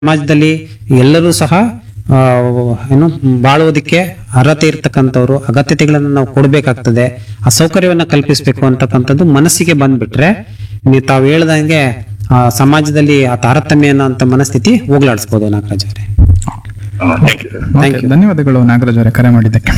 ಸಮಾಜದಲ್ಲಿ ಎಲ್ಲರೂ ಸಹ ಆ, ಏನು ಬಾಳುವುದಕ್ಕೆ ಅರ್ಹತೆ ಇರ್ತಕ್ಕಂಥವ್ರು ಅಗತ್ಯತೆಗಳನ್ನು ನಾವು ಕೊಡಬೇಕಾಗ್ತದೆ ಆ ಸೌಕರ್ಯವನ್ನ ಕಲ್ಪಿಸಬೇಕು ಅಂತಕ್ಕಂಥದ್ದು ಮನಸ್ಸಿಗೆ ಬಂದ್ಬಿಟ್ರೆ ನೀವು ತಾವು ಹೇಳ್ದಂಗೆ ಆ, ಸಮಾಜದಲ್ಲಿ ಆ ತಾರತಮ್ಯ ಅನ್ನೋ ಅಂತ ಮನಸ್ಥಿತಿ ಹೋಗ್ಲಾಡಿಸ್ಬೋದು ನಾಗರಾಜ್ ಅವರೇ ಥ್ಯಾಂಕ್ ಯು Thank ಓಕೆ, ಧನ್ಯವಾದಗಳು ನಾಗರಾಜ್ ಅವರೇ ಕರೆ ಮಾಡಿದ್ದಕ್ಕೆ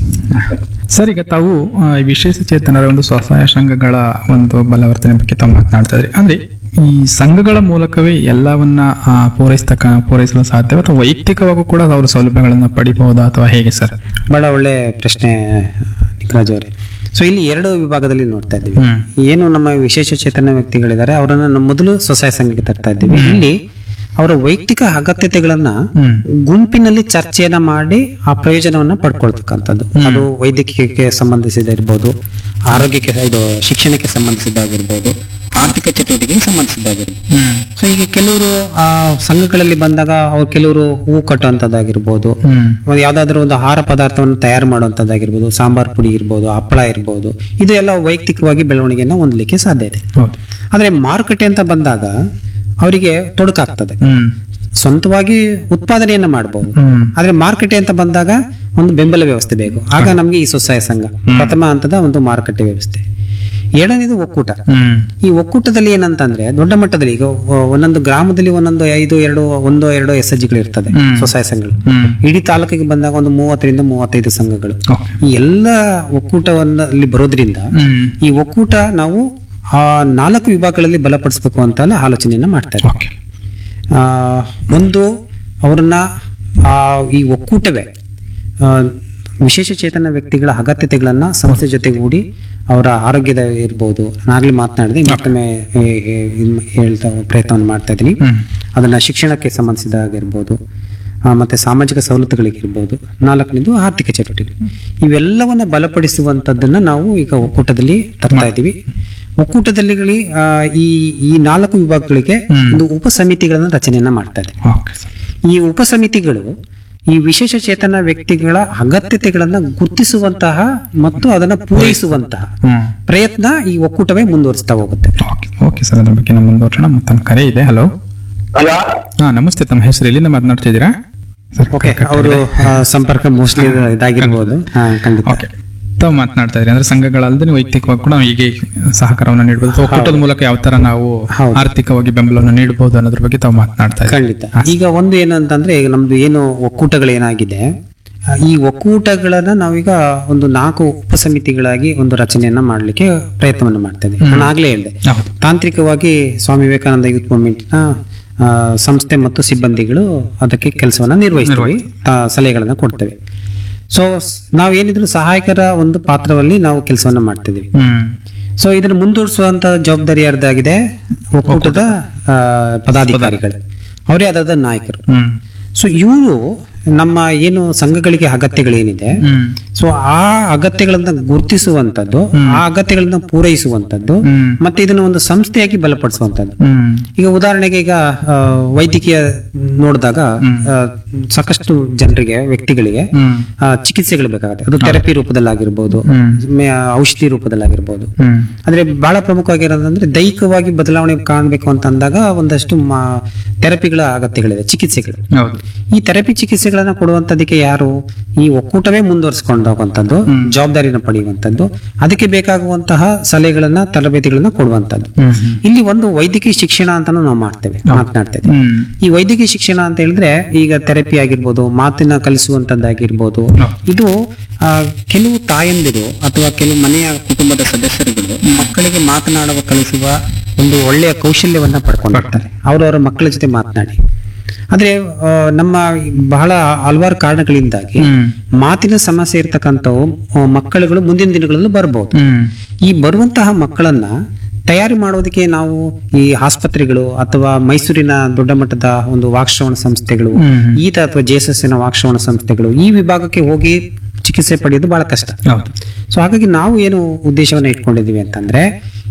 ಸರ್ ಈಗ ತಾವು ಆ, ಈ ವಿಶೇಷ ಚೇತನರ ಒಂದು ಸ್ವಸಹಾಯ ಸಂಘಗಳ ಒಂದು ಬಲವರ್ತನೆ ಬಗ್ಗೆ ತಾವು ಮಾತನಾಡ್ತಾ ಇದ್ರಿ ಅಂದ್ರೆ ಈ ಸಂಘಗಳ ಮೂಲಕವೇ ಎಲ್ಲವನ್ನ ಆ, ಪೂರೈಸ್ತಕ್ಕ ಪೂರೈಸಲು ಸಾಧ್ಯ ಅಥವಾ ವೈಯಕ್ತಿಕವಾಗೂ ಕೂಡ ಅವರು ಸೌಲಭ್ಯಗಳನ್ನ ಪಡಿಬಹುದಾ ಅಥವಾ ಹೇಗೆ ಸರ್ ಬಹಳ ಒಳ್ಳೆ ಪ್ರಶ್ನೆ ನಿಖರಾಜ್ ಅವರೇ ಸೊ ಇಲ್ಲಿ ಎರಡು ವಿಭಾಗದಲ್ಲಿ ನೋಡ್ತಾ ಇದ್ದೀವಿ ಹ್ಮ್. ಏನು ನಮ್ಮ ವಿಶೇಷ ಚೇತನ ವ್ಯಕ್ತಿಗಳಿದ್ದಾರೆ ಅವರನ್ನ ನಾವು ಮೊದಲು ಸ್ವಸಹಾಯ ಸಂಘಕ್ಕೆ ತರ್ತಾ ಇದ್ದೀವಿ ಇಲ್ಲಿ ಅವರ ವೈಯಕ್ತಿಕ ಅಗತ್ಯತೆಗಳನ್ನ ಹ್ಮ್ ಗುಂಪಿನಲ್ಲಿ ಚರ್ಚೆಯನ್ನ ಮಾಡಿ ಆ ಪ್ರಯೋಜನವನ್ನ ಪಡ್ಕೊಳ್ತಕ್ಕಂಥದ್ದು ಅದು ವೈದ್ಯಕೀಯಕ್ಕೆ ಸಂಬಂಧಿಸಿದ ಇರ್ಬೋದು ಆರೋಗ್ಯಕ್ಕೆ ಇದು ಶಿಕ್ಷಣಕ್ಕೆ ಸಂಬಂಧಿಸಿದ್ದಾಗಿರ್ಬೋದು ಆರ್ಥಿಕ ಚಟುವಟಿಕೆಗೆ ಸಂಬಂಧಿಸಿದ್ದಾಗಿರ್ಬೋದು ಹ್ಮ್ ಸೊ ಈಗ ಕೆಲವರು ಆ ಸಂಘಗಳಲ್ಲಿ ಬಂದಾಗ ಅವ್ರು ಕೆಲವರು ಹೂ ಕಟ್ಟುವಂಥದ್ದಾಗಿರ್ಬೋದು ಹ್ಮ್ ಒಂದು ಯಾವ್ದಾದ್ರು ಒಂದು ಆಹಾರ ಪದಾರ್ಥವನ್ನು ತಯಾರು ಮಾಡುವಂಥದ್ದಾಗಿರ್ಬೋದು ಸಾಂಬಾರ್ ಪುಡಿ ಇರ್ಬೋದು ಹಪ್ಪಳ ಇರ್ಬೋದು ಇದು ಎಲ್ಲ ವೈಯಕ್ತಿಕವಾಗಿ ಬೆಳವಣಿಗೆಯನ್ನು ಹೊಂದಲಿಕ್ಕೆ ಸಾಧ್ಯ ಇದೆ ಹೌದು ಆದ್ರೆ ಮಾರುಕಟ್ಟೆ ಅಂತ ಬಂದಾಗ ಅವರಿಗೆ ತೊಡಕಾಗ್ತದೆ ಹ್ಮ್ ಸ್ವಂತವಾಗಿ ಉತ್ಪಾದನೆಯನ್ನ ಮಾಡಬಹುದು ಹ್ಮ್ ಆದ್ರೆ ಮಾರುಕಟ್ಟೆ ಅಂತ ಬಂದಾಗ ಒಂದು ಬೆಂಬಲ ವ್ಯವಸ್ಥೆ ಬೇಕು ಆಗ ನಮ್ಗೆ ಈ ಸ್ವಸಹಾಯ ಸಂಘ ಪ್ರಥಮ ಹಂತದ ಒಂದು ಮಾರುಕಟ್ಟೆ ವ್ಯವಸ್ಥೆ ಎರಡನೇದು ಒಕ್ಕೂಟ ಹ್ಮ್ ಈ ಒಕ್ಕೂಟದಲ್ಲಿ ಏನಂತಂದ್ರೆ ದೊಡ್ಡ ಮಟ್ಟದಲ್ಲಿ ಈಗ ಒ- ಒಂದೊಂದು ಗ್ರಾಮದಲ್ಲಿ ಒಂದೊಂದು ಐದು ಎರಡು ಒಂದು ಎರಡು ಎಸ್ ಗಳು ಇರ್ತದೆ ಹ್ಮ್. ಸ್ವಸಹಾಯ ಸಂಘಗಳು ಹ್ಮ್ ಇಡೀ ತಾಲೂಕಿಗೆ ಬಂದಾಗ ಒಂದು ಮೂವತ್ತರಿಂದ ಮೂವತ್ತೈದು ಸಂಘಗಳು ಓಕೆ. ಈ ಎಲ್ಲ ಒಕ್ಕೂಟವನ್ನಲ್ಲಿ ಬರೋದ್ರಿಂದ ಹ್ಮ್ ಈ ಒಕ್ಕೂಟ ನಾವು ಆ ನಾಲ್ಕು ವಿಭಾಗಗಳಲ್ಲಿ ಬಲಪಡಿಸಬೇಕು ಅಂತ ಎಲ್ಲ ಆಲೋಚನೆಯನ್ನ ಮಾಡ್ತಾ ಇದ್ದೀವಿ ಓಕೆ ಆ, ಒಂದು ಅವ್ರನ್ನ ಆ ಈ ಒಕ್ಕೂಟವೇ ಆ, ವಿಶೇಷ ಚೇತನ ವ್ಯಕ್ತಿಗಳ ಅಗತ್ಯತೆಗಳನ್ನ ಸಂಸ್ಥೆ ಜೊತೆಗೂಡಿ ಅವರ ಆರೋಗ್ಯದ ಇರ್ಬೋದು ನಾಗ್ಲಿ ಮಾತನಾಡಿದೆ ಮತ್ತೊಮ್ಮೆ ಏ- ಏ- ಇದ್ ಹೇಳ್ತಾ ಪ್ರಯತ್ನವನ್ನು ಮಾಡ್ತಾ ಇದ್ದೀನಿ ಹ್ಮ್ ಅದನ್ನ ಶಿಕ್ಷಣಕ್ಕೆ ಸಂಬಂಧಿಸಿದಾಗಿರ್ಬೋದು ಆ, ಮತ್ತೆ ಸಾಮಾಜಿಕ ಸವಲತ್ತುಗಳಿಗಿರ್ಬೋದು ನಾಲ್ಕನೇದು ಆರ್ಥಿಕ ಚಟುವಟಿಕೆ ಇವೆಲ್ಲವನ್ನ ಬಲಪಡಿಸುವಂತದ್ದನ್ನ ನಾವು ಈಗ ಒಕ್ಕೂಟದಲ್ಲಿ ತರ್ತಾ ಇದ್ದೀವಿ ಒಕ್ಕೂಟದಲ್ಲಿ ಆ, ಈ ಈ ನಾಲ್ಕು ವಿಭಾಗಗಳಿಗೆ ಒಂದು ಉಪ ಸಮಿತಿಗಳನ್ನ ರಚನೆಯನ್ನ ಮಾಡ್ತಾ ಇದೆ ಓಕೆ ಸರ್ ಈ ಉಪ ಸಮಿತಿಗಳು ಈ ವಿಶೇಷ ಚೇತನ ವ್ಯಕ್ತಿಗಳ ಅಗತ್ಯತೆಗಳನ್ನ ಗುರುತಿಸುವಂತಹ ಮತ್ತು ಅದನ್ನ ಪೂರೈಸುವಂತಹ ಹ್ಮ್ ಪ್ರಯತ್ನ ಈ ಒಕ್ಕೂಟವೇ ಮುಂದುವರಿಸ್ತಾ ಹೋಗುತ್ತೆ ಓಕೆ ಓಕೆ ಸರ್ ಅದ್ರ ಬಗ್ಗೆ ನಾವು ಮುಂದುವರ್ಸೋಣ ಮತ್ತೊಂದು ಕರೆ ಇದೆ ಹಲೋ ಹಲೋ ಹಾ ನಮಸ್ತೆ ತಮ್ಮ ಹೆಸರು ಎಲ್ಲಿಂದ ಮಾತನಾಡ್ತಿದ್ದೀರಾ ಸರ್ ಓಕೆ ಅವರು ಸಂಪರ್ಕ ಮೋಸ್ಟ್ಲಿ ಇದಾಗಿರ್ಬೋದು ಹಾ, ಖಂಡಿತ ಓಕೆ ತಾವು ಮಾತನಾಡ್ತಾ ಇದ್ರಿ ಅಂದ್ರೆ ಸಂಘಗಳಲ್ಲದೆ ವೈಯಕ್ತಿಕವಾಗಿ ಕೂಡ ನಾವು ಹೀಗೆ ಸಹಕಾರವನ್ನು ನೀಡಬಹುದು ಅಥವಾ ಒಕ್ಕೂಟದ ಮೂಲಕ ಯಾವ ತರ ನಾವು ಹೌದು. ಆರ್ಥಿಕವಾಗಿ ಬೆಂಬಲವನ್ನು ನೀಡಬಹುದು ಅನ್ನೋದ್ರ ಬಗ್ಗೆ ತಾವು ಮಾತನಾಡ್ತಾ ಇದ್ರಿ ಖಂಡಿತ ಈಗ ಒಂದು ಏನಂತಂದ್ರೆ ಈಗ ನಮ್ದು ಏನು ಒಕ್ಕೂಟಗಳು ಏನಾಗಿದೆ ಆ, ಈ ಒಕ್ಕೂಟಗಳನ್ನ ನಾವೀಗ ಒಂದು ನಾಲ್ಕು ಉಪಸಮಿತಿಗಳಾಗಿ ಒಂದು ರಚನೆಯನ್ನ ಮಾಡ್ಲಿಕ್ಕೆ ಪ್ರಯತ್ನವನ್ನು ಮಾಡ್ತಾ ಇದ್ದೀವಿ ನಾನು ಆಗ್ಲೇ ಹೇಳಿದೆ ಹೌದು ತಾಂತ್ರಿಕವಾಗಿ ಸ್ವಾಮಿ ವಿವೇಕಾನಂದ ಯೂತ್ ಮೂವ್ಮೆಂಟ್ನ ಆ, ಸಂಸ್ಥೆ ಮತ್ತು ಸಿಬ್ಬಂದಿಗಳು ಅದಕ್ಕೆ ಕೆಲಸವನ್ನ ನಿರ್ವಹಿಸ್ತೀವಿ ತಾ- ಸಲಹೆಗಳನ್ನ ಕೊಡ್ತೇವೆ ಸೊ ನಾವೇನಿದ್ರು ಸಹಾಯಕರ ಒಂದು ಪಾತ್ರದಲ್ಲಿ ನಾವು ಕೆಲಸವನ್ನ ಮಾಡ್ತಿದ್ದೀವಿ ಹ್ಮ್ ಸೊ ಇದನ್ನು ಮುಂದುವರಿಸುವಂತ ಜವಾಬ್ದಾರಿ ಯಾರ್ದಾಗಿದೆ ಒಕ್ಕೂಟದ ಆ, ಪದಾಧಿಕಾರಿಗಳು ಅವರೇ ಆದ ನಾಯಕರು ಹ್ಮ್ ಸೊ ಇವರು ನಮ್ಮ ಏನು ಸಂಘಗಳಿಗೆ ಅಗತ್ಯಗಳೇನಿದೆ ಹ್ಮ್ ಸೊ ಆ ಅಗತ್ಯಗಳನ್ನ ಗುರುತಿಸುವಂತದ್ದು ಆ ಅಗತ್ಯಗಳನ್ನ ಪೂರೈಸುವಂತದ್ದು ಹ್ಮ್ ಮತ್ತೆ ಇದನ್ನ ಒಂದು ಸಂಸ್ಥೆಯಾಗಿ ಬಲಪಡಿಸುವಂತದ್ದು ಹಮ್ ಈಗ ಉದಾಹರಣೆಗೆ ಈಗ ಆ, ವೈದ್ಯಕೀಯ ನೋಡಿದಾಗ ಆ, ಸಾಕಷ್ಟು ಜನರಿಗೆ ವ್ಯಕ್ತಿಗಳಿಗೆ ಹ್ಮ್ ಆ, ಚಿಕಿತ್ಸೆಗಳು ಬೇಕಾಗುತ್ತೆ ಅದು ಥೆರಪಿ ರೂಪದಲ್ಲಾಗಿರ್ಬೋದು ಹ್ಮ್ ಮೆ- ಔಷಧಿ ರೂಪದಲ್ಲಾಗಿರ್ಬೋದು ಹ್ಮ್ ಅಂದ್ರೆ ಬಹಳ ಪ್ರಮುಖವಾಗಿರೋದಂದ್ರೆ ದೈಹಿಕವಾಗಿ ಬದಲಾವಣೆ ಕಾಣಬೇಕು ಅಂತ ಅಂದಾಗ ಒಂದಷ್ಟು ಮಾ- ಥೆರಪಿಗಳ ಅಗತ್ಯಗಳಿದೆ ಚಿಕಿತ್ಸೆಗಳು ಹೌದು ಈ ಥೆರಪಿ ಚಿಕಿತ್ಸೆಗಳನ್ನ ಕೊಡುವಂತದಕ್ಕೆ ಯಾರು ಈ ಒಕ್ಕೂಟವೇ ಮುಂದುವರಿಸಿಕೊಂಡು ಹೋಗುವಂತದ್ದು ಜವಾಬ್ದಾರಿನ ಪಡೆಯುವಂತದ್ದು ಅದಕ್ಕೆ ಬೇಕಾಗುವಂತಹ ಸಲಹೆಗಳನ್ನ ತರಬೇತಿಗಳನ್ನ ಕೊಡುವಂತದ್ದು ಹ್ಮ್ ಇಲ್ಲಿ ಒಂದು ವೈದ್ಯಕೀಯ ಶಿಕ್ಷಣ ಅಂತಾನು ನಾವು ಮಾಡ್ತೇವೆ ಮಾತನಾಡ್ತೇವೆ ಹ್ಮ್ ಈ ವೈದ್ಯಕೀಯ ಶಿಕ್ಷಣ ಅಂತ ಹೇಳಿದ್ರೆ ಈಗ ಥೆರಪಿ ಆಗಿರ್ಬೋದು ಮಾತಿನ ಕಲಿಸುವಂತದ್ದಾಗಿರ್ಬೋದು ಇದು ಆ, ಕೆಲವು ತಾಯಂದಿರು ಅಥವಾ ಕೆಲವು ಮನೆಯ ಕುಟುಂಬದ ಸದಸ್ಯರುಗಳು ಮಕ್ಕಳಿಗೆ ಮಾತನಾಡುವ ಕಲಿಸುವ ಒಂದು ಒಳ್ಳೆಯ ಕೌಶಲ್ಯವನ್ನ ಪಡ್ಕೊಂಡಿರ್ತಾರೆ ಅವರವರ ಮಕ್ಕಳ ಜೊತೆ ಮಾತನಾಡಿ ಆದ್ರೆ ಆ, ನಮ್ಮ ಬಹಳ ಹಲವಾರು ಕಾರಣಗಳಿಂದಾಗಿ ಹ್ಮ್ ಮಾತಿನ ಸಮಸ್ಯೆ ಇರ್ತಕ್ಕಂಥವು ಆ, ಮಕ್ಕಳುಗಳು ಮುಂದಿನ ದಿನಗಳಲ್ಲೂ ಬರಬಹುದು ಹ್ಮ್ ಈ ಬರುವಂತಹ ಮಕ್ಕಳನ್ನ ತಯಾರಿ ಮಾಡೋದಕ್ಕೆ ನಾವು ಈ ಆಸ್ಪತ್ರೆಗಳು ಅಥವಾ ಮೈಸೂರಿನ ದೊಡ್ಡ ಮಟ್ಟದ ಒಂದು ವಾಕ್ಶ್ರವಣ ಸಂಸ್ಥೆಗಳು ಹ್ಮ್. ಈತ ಅಥವಾ ಜೆಎಸ್ಎಸ್ನ ವಾಕ್ಶ್ರವಣ ಸಂಸ್ಥೆಗಳು ಈ ವಿಭಾಗಕ್ಕೆ ಹೋಗಿ ಚಿಕಿತ್ಸೆ ಪಡೆಯೋದು ಬಹಳ ಕಷ್ಟ ಹೌದು ಸೊ ಹಾಗಾಗಿ ನಾವು ಏನು ಉದ್ದೇಶವನ್ನ ಇಟ್ಕೊಂಡಿದೀವಿ ಅಂತಂದ್ರೆ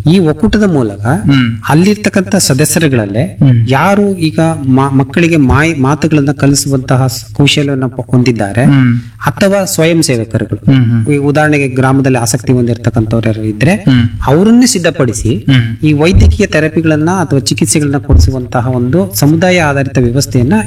ಈ ಒಕ್ಕೂಟದ ಮೂಲಕ ಹ್ಮ್ ಅಲ್ಲಿರ್ತಕ್ಕಂಥ ಸದಸ್ಯರುಗಳಲ್ಲೇ ಹ್ಮ್. ಯಾರು ಈಗ ಮ- ಮಕ್ಕಳಿಗೆ ಮಾಯ್ ಮಾತುಗಳನ್ನ ಕಲಿಸುವಂತಹ ಸ- ಕೌಶಲ್ಯವನ್ನ ಪ- ಹೊಂದಿದ್ದಾರೆ ಹ್ಮ್ ಅಥವಾ ಸ್ವಯಂ ಸೇವಕರುಗಳು ಹ್ಮ್ ಹ್ಮ್ ಈ ಉದಾಹರಣೆಗೆ ಗ್ರಾಮದಲ್ಲಿ ಆಸಕ್ತಿ ಹೊಂದಿರತಕ್ಕಂಥವ್ರು ಯಾರು ಇದ್ರೆ ಹ್ಮ್ ಅವರನ್ನೇ ಸಿದ್ಧಪಡಿಸಿ ಹ್ಮ್ ಈ ವೈದ್ಯಕೀಯ ಥೆರಪಿಗಳನ್ನ ಅಥವಾ ಚಿಕಿತ್ಸೆಗಳನ್ನ ಕೊಡಿಸುವಂತಹ ಒಂದು ಸಮುದಾಯ ಆಧಾರಿತ ವ್ಯವಸ್ಥೆಯನ್ನ